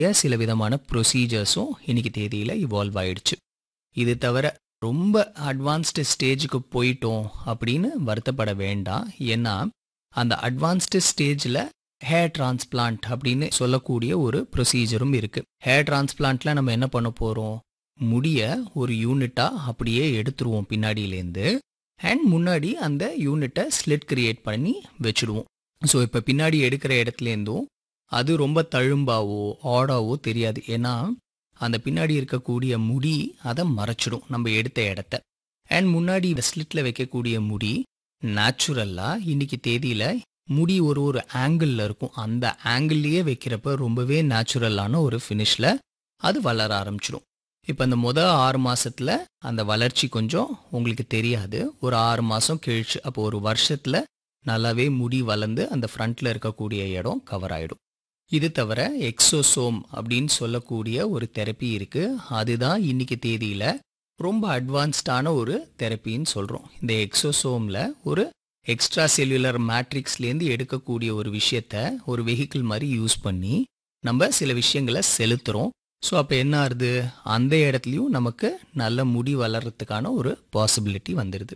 சில விதமான ப்ரொசீஜர்ஸும் இன்னைக்கு தேதியில் இவால்வ் ஆயிடுச்சு இது தவிர ரொம்ப அட்வான்ஸ்டு ஸ்டேஜுக்கு போயிட்டோம் அப்படின்னு வருத்தப்பட வேண்டாம் ஏன்னா அந்த அட்வான்ஸ்டு ஸ்டேஜில் ஹேர் டிரான்ஸ்பிளான்ட் அப்படின்னு சொல்லக்கூடிய ஒரு ப்ரொசீஜரும் இருக்குது ஹேர் டிரான்ஸ்பிளான்ட்ல நம்ம என்ன பண்ண போகிறோம் முடிய ஒரு யூனிட்டாக அப்படியே எடுத்துருவோம் பின்னாடியிலேருந்து அண்ட் முன்னாடி அந்த யூனிட்டை ஸ்லிட் கிரியேட் பண்ணி வச்சுடுவோம் ஸோ இப்போ பின்னாடி எடுக்கிற இடத்துலேருந்தும் அது ரொம்ப தழும்பாவோ ஆடாவோ தெரியாது ஏன்னா அந்த பின்னாடி இருக்கக்கூடிய முடி அதை மறைச்சிடும் நம்ம எடுத்த இடத்த அண்ட் முன்னாடி ஸ்லிட்டில் வைக்கக்கூடிய முடி நேச்சுரலாக இன்னைக்கு தேதியில் முடி ஒரு ஒரு ஆங்கிளில் இருக்கும் அந்த ஆங்கிள்லேயே வைக்கிறப்ப ரொம்பவே நேச்சுரலான ஒரு ஃபினிஷில் அது வளர ஆரம்பிச்சிடும் இப்போ அந்த முத ஆறு மாசத்துல அந்த வளர்ச்சி கொஞ்சம் உங்களுக்கு தெரியாது ஒரு ஆறு மாதம் கழிச்சு அப்போ ஒரு வருஷத்தில் நல்லாவே முடி வளர்ந்து அந்த ஃப்ரண்ட்ல இருக்கக்கூடிய இடம் கவர் ஆயிடும் இது தவிர எக்ஸோசோம் அப்படின்னு சொல்லக்கூடிய ஒரு தெரப்பி இருக்கு அதுதான் இன்னைக்கு தேதியில ரொம்ப அட்வான்ஸ்டான ஒரு தெரப்பின்னு சொல்றோம் இந்த எக்ஸோசோம்ல ஒரு எக்ஸ்ட்ரா செல்லுலர் மேட்ரிக்ஸ்லேருந்து எடுக்கக்கூடிய ஒரு விஷயத்த ஒரு வெஹிக்கிள் மாதிரி யூஸ் பண்ணி நம்ம சில விஷயங்களை செலுத்துறோம் ஸோ அப்போ என்ன ஆகுது அந்த இடத்துலையும் நமக்கு நல்ல முடி வளர்றதுக்கான ஒரு பாசிபிலிட்டி வந்துடுது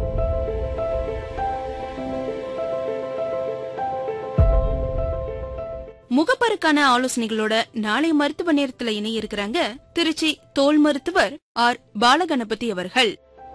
முகப்பருக்கான ஆலோசனைகளோட நாளை மருத்துவ நேரத்துல இணைய இருக்கிறாங்க திருச்சி தோல் மருத்துவர் ஆர் பாலகணபதி அவர்கள்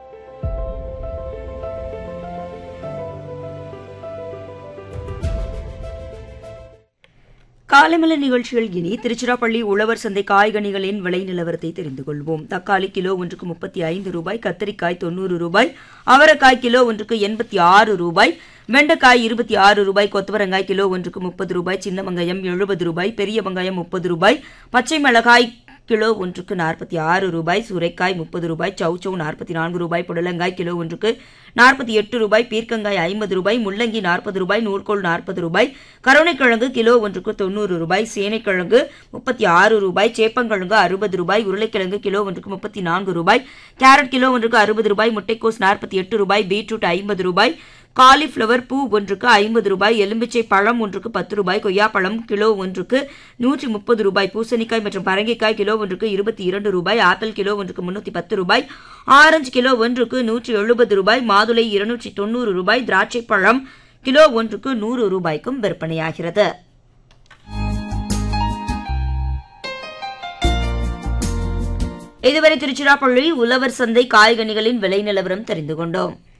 காலைமலை நிகழ்ச்சியில் இனி திருச்சிராப்பள்ளி உழவர் சந்தை காய்கனிகளின் விலை நிலவரத்தை தெரிந்து கொள்வோம் தக்காளி கிலோ ஒன்றுக்கு முப்பத்தி ஐந்து ரூபாய் கத்தரிக்காய் தொண்ணூறு ரூபாய் அவரைக்காய் கிலோ ஒன்றுக்கு எண்பத்தி ஆறு ரூபாய் வெண்டைக்காய் இருபத்தி ஆறு ரூபாய் கொத்தவரங்காய் கிலோ ஒன்றுக்கு முப்பது ரூபாய் சின்ன வெங்காயம் எழுபது ரூபாய் பெரிய வெங்காயம் முப்பது ரூபாய் பச்சை மிளகாய் கிலோ ஒன்றுக்கு நாற்பத்தி ஆறு ரூபாய் சுரைக்காய் முப்பது ரூபாய் சௌச்சௌ நாற்பத்தி நான்கு ரூபாய் புடலங்காய் கிலோ ஒன்றுக்கு நாற்பத்தி எட்டு ரூபாய் பீர்க்கங்காய் ஐம்பது ரூபாய் முள்ளங்கி நாற்பது ரூபாய் நூல்கோல் நாற்பது ரூபாய் கருணைக்கிழங்கு கிலோ ஒன்றுக்கு தொண்ணூறு ரூபாய் சேனைக்கிழங்கு முப்பத்தி ஆறு ரூபாய் சேப்பங்கிழங்கு அறுபது ரூபாய் உருளைக்கிழங்கு கிலோ ஒன்றுக்கு முப்பத்தி நான்கு ரூபாய் கேரட் கிலோ ஒன்றுக்கு அறுபது ரூபாய் முட்டைக்கோஸ் நாற்பத்தி எட்டு ரூபாய் பீட்ரூட் ஐம்பது ரூபாய் காலிஃப்ளவர் பூ ஒன்றுக்கு ஐம்பது ரூபாய் எலும்பிச்சை பழம் ஒன்றுக்கு பத்து ரூபாய் கொய்யாப்பழம் கிலோ ஒன்றுக்கு நூற்றி முப்பது ரூபாய் பூசணிக்காய் மற்றும் பரங்கிக்காய் கிலோ ஒன்றுக்கு இருபத்தி இரண்டு ரூபாய் ஆப்பிள் கிலோ ஒன்றுக்கு முன்னூற்றி பத்து ரூபாய் ஆரஞ்சு கிலோ ஒன்றுக்கு நூற்றி எழுபது ரூபாய் மாதுளை இருநூற்றி தொண்ணூறு ரூபாய் திராட்சை பழம் கிலோ ஒன்றுக்கு நூறு ரூபாய்க்கும் விற்பனையாகிறது இதுவரை திருச்சிராப்பள்ளி உழவர் சந்தை காய்கனிகளின் விலை நிலவரம் தெரிந்து கொண்டோம்